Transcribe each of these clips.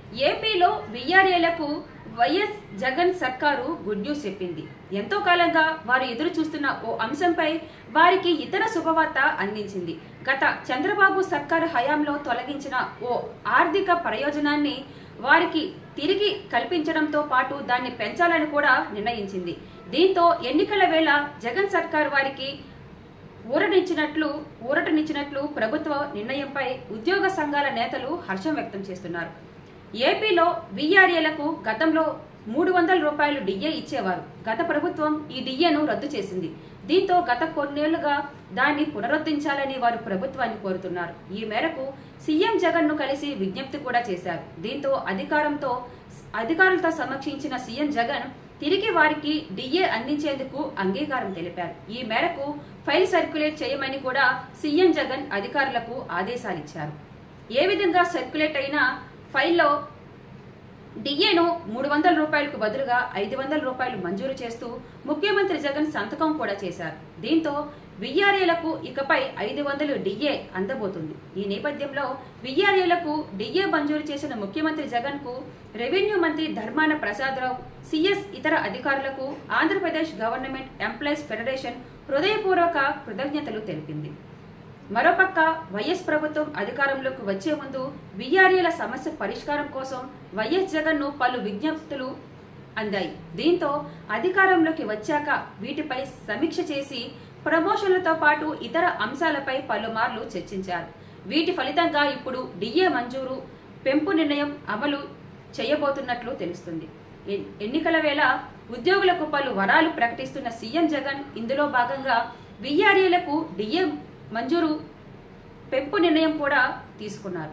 ఏపీలో విఆర్ఏలకు వైఎస్ జగన్ సర్కారు good news చెప్పింది ఎంతో కాలంగా వారు ఎదురు చూస్తున్న ఓ అంశంపై వారికి ఇతర శుభవార్త అందించింది గత చంద్రబాబు సర్కారు హయాంలో తొలగించిన ఓ ఆర్థిక ప్రయోజనాన్ని వారికి తిరిగి కల్పించడంతో పాటు దాన్ని పెంచాలని కూడా నిర్ణయించింది దీంతో ఎన్నికల వేళ జగన్ సర్కార్ వారికి ఊరటనిచ్చినట్లు ఊరటనిచ్చినట్లు ప్రభుత్వ నిర్ణయంపై ఉద్యోగ సంఘాల నేతలు హర్షం వ్యక్తం చేస్తున్నారు ఏపీలో విఆర్ఏలకు గతంలో మూడు వందల రూపాయలు డిఏ ఇచ్చేవారు గత ప్రభుత్వం ఈ డిఏను రద్దు చేసింది దీంతో గత కొన్నేళ్లుగా దాన్ని పునరుద్ధరించాలని వారు ప్రభుత్వాన్ని కోరుతున్నారు ఈ మేరకు సీఎం జగన్ ను కలిసి విజ్ఞప్తి కూడా చేశారు దీంతో అధికారంతో అధికారులతో సమీక్షించిన సీఎం జగన్ తిరిగి వారికి డిఏ అందించేందుకు అంగీకారం తెలిపారు ఈ మేరకు ఫైల్ సర్క్యులేట్ చేయమని కూడా సీఎం జగన్ అధికారులకు ఆదేశాలిచ్చారు ఏ విధంగా సర్క్యులేట్ అయిన ఫైల్లో డిఏను మూడు వందల రూపాయలకు బదులుగా ఐదు వందల రూపాయలు మంజూరు చేస్తూ ముఖ్యమంత్రి జగన్ సంతకం కూడా చేశారు దీంతో విఆర్ఏలకు ఇకపై ఐదు వందలు డిఏ అందబోతుంది ఈ నేపథ్యంలో విఆర్ఏలకు డిఏ మంజూరు చేసిన ముఖ్యమంత్రి జగన్ కు రెవెన్యూ మంత్రి ధర్మాన ప్రసాదరావు సిఎస్ ఇతర అధికారులకు ఆంధ్రప్రదేశ్ గవర్నమెంట్ ఎంప్లాయీస్ ఫెడరేషన్ హృదయపూర్వక కృతజ్ఞతలు తెలిపింది మరోపక్క వైఎస్ ప్రభుత్వం అధికారంలోకి వచ్చే ముందు విఆర్ఏల సమస్య పరిష్కారం కోసం వైఎస్ జగన్ ను పలు విజ్ఞప్తులు అందాయి దీంతో అధికారంలోకి వచ్చాక వీటిపై సమీక్ష చేసి ప్రమోషన్లతో పాటు ఇతర అంశాలపై పలుమార్లు చర్చించారు వీటి ఫలితంగా ఇప్పుడు డిఏ మంజూరు పెంపు నిర్ణయం అమలు చేయబోతున్నట్లు తెలుస్తుంది ఎన్- ఎన్నికల వేళ ఉద్యోగులకు పలు వరాలు ప్రకటిస్తున్న సీఎం జగన్ ఇందులో భాగంగా విఆర్ఏలకు డిఏ మంజూరు పెంపు నిర్ణయం కూడా తీసుకున్నారు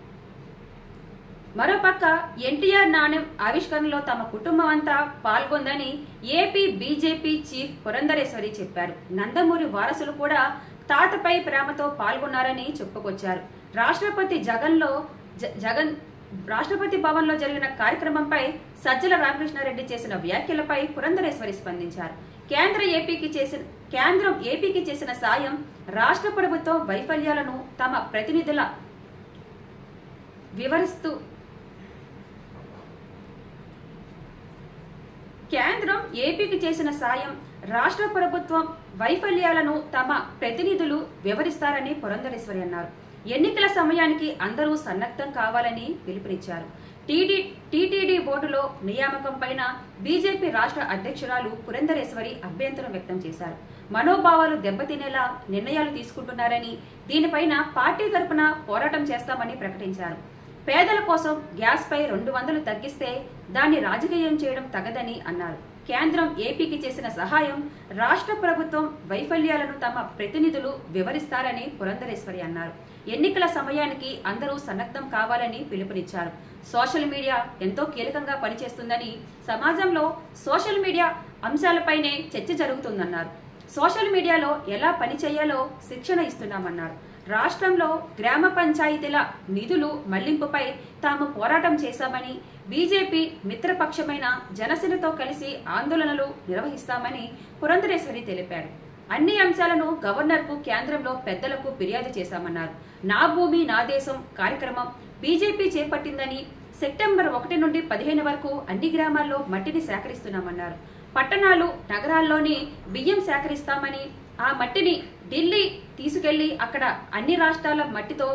మరోపక్క ఎన్టీఆర్ నాణ్యం ఆవిష్కరణలో తమ కుటుంబం అంతా పాల్గొందని ఏపీ బీజేపీ చీఫ్ పురంధరేశ్వరి చెప్పారు నందమూరి వారసులు కూడా తాతపై ప్రేమతో పాల్గొన్నారని చెప్పుకొచ్చారు రాష్ట్రపతి జగన్లో జ- జగన్ రాష్ట్రపతి భవన్లో జరిగిన కార్యక్రమంపై సజ్జల రామకృష్ణారెడ్డి చేసిన వ్యాఖ్యలపై పురంధరేశ్వరి స్పందించారు కేంద్ర ఏపీకి చేసిన కేంద్రం ఏపీకి చేసిన సాయం రాష్ట్ర ప్రభుత్వం వైఫల్యాలను తమ ప్రతినిధుల వివరిస్తూ కేంద్రం ఏపీకి చేసిన సాయం రాష్ట్ర ప్రభుత్వం వైఫల్యాలను తమ ప్రతినిధులు వివరిస్తారని పురంధరేశ్వరి అన్నారు ఎన్నికల సమయానికి అందరూ సన్నద్ధం కావాలని పిలుపునిచ్చారు టీడీ టీటీడీ బోర్డులో నియామకం పైన బీజేపీ రాష్ట్ర అధ్యక్షురాలు పురంధరేశ్వరి అభ్యంతరం వ్యక్తం చేశారు మనోభావాలు దెబ్బతినేలా నిర్ణయాలు తీసుకుంటున్నారని దీనిపైన పార్టీ తరపున పోరాటం చేస్తామని ప్రకటించారు పేదల కోసం గ్యాస్ పై రెండు వందలు తగ్గిస్తే దాన్ని రాజకీయం చేయడం తగదని అన్నారు కేంద్రం ఏపీకి చేసిన సహాయం రాష్ట్ర ప్రభుత్వం వైఫల్యాలను తమ ప్రతినిధులు వివరిస్తారని పురంధరేశ్వరి అన్నారు ఎన్నికల సమయానికి అందరూ సన్నద్ధం కావాలని పిలుపునిచ్చారు సోషల్ మీడియా ఎంతో కీలకంగా పనిచేస్తుందని సమాజంలో సోషల్ మీడియా అంశాలపైనే చర్చ జరుగుతుందన్నారు సోషల్ మీడియాలో ఎలా పని చేయాలో శిక్షణ ఇస్తున్నామన్నారు రాష్ట్రంలో గ్రామ పంచాయతీల నిధులు మళ్లింపుపై తాము పోరాటం చేశామని బీజేపీ మిత్రపక్షమైన జనసేనతో కలిసి ఆందోళనలు నిర్వహిస్తామని పురంధరేశ్వరి తెలిపారు అన్ని అంశాలను గవర్నర్కు కేంద్రంలో పెద్దలకు ఫిర్యాదు చేశామన్నారు నా భూమి నా దేశం కార్యక్రమం బీజేపీ చేపట్టిందని సెప్టెంబర్ ఒకటి నుండి పదిహేను వరకు అన్ని గ్రామాల్లో మట్టిని సేకరిస్తున్నామన్నారు పట్టణాలు నగరాల్లోని బియ్యం సేకరిస్తామని ఆ మట్టిని ఢిల్లీ తీసుకెళ్లి అక్కడ అన్ని రాష్ట్రాల మట్టితో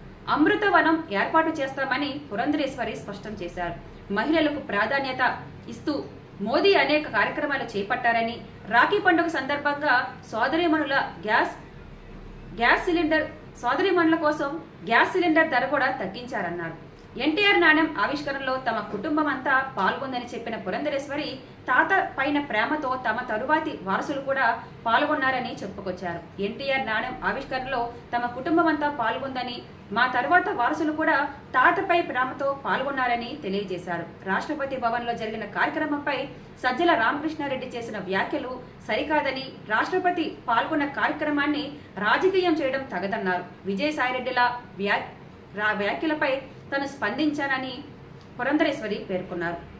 అమృతవనం ఏర్పాటు చేస్తామని పురంధరేశ్వరి స్పష్టం చేశారు మహిళలకు ప్రాధాన్యత ఇస్తూ మోదీ అనేక కార్యక్రమాలు చేపట్టారని రాఖీ పండుగ సందర్భంగా సోదరీమణుల గ్యాస్ గ్యాస్ సిలిండర్ సోదరీమణుల కోసం గ్యాస్ సిలిండర్ ధర కూడా తగ్గించారన్నారు ఎన్టీఆర్ నాణ్యం ఆవిష్కరణలో తమ కుటుంబం అంతా పాల్గొందని చెప్పిన పురంధరేశ్వరి తాత పైన ప్రేమతో తమ తరువాతి వారసులు కూడా పాల్గొన్నారని చెప్పుకొచ్చారు ఎన్టీఆర్ నాణ్యం ఆవిష్కరణలో తమ కుటుంబం అంతా పాల్గొందని మా తరువాత వారసులు కూడా తాతపై ప్రేమతో పాల్గొన్నారని తెలియజేశారు రాష్ట్రపతి భవన్లో జరిగిన కార్యక్రమంపై సజ్జల రామకృష్ణారెడ్డి చేసిన వ్యాఖ్యలు సరికాదని రాష్ట్రపతి పాల్గొన్న కార్యక్రమాన్ని రాజకీయం చేయడం తగదన్నారు విజయసాయిరెడ్డిల వ్యా రా- వ్యాఖ్యలపై తాను స్పందించానని పురంధరేశ్వరి పేర్కొన్నారు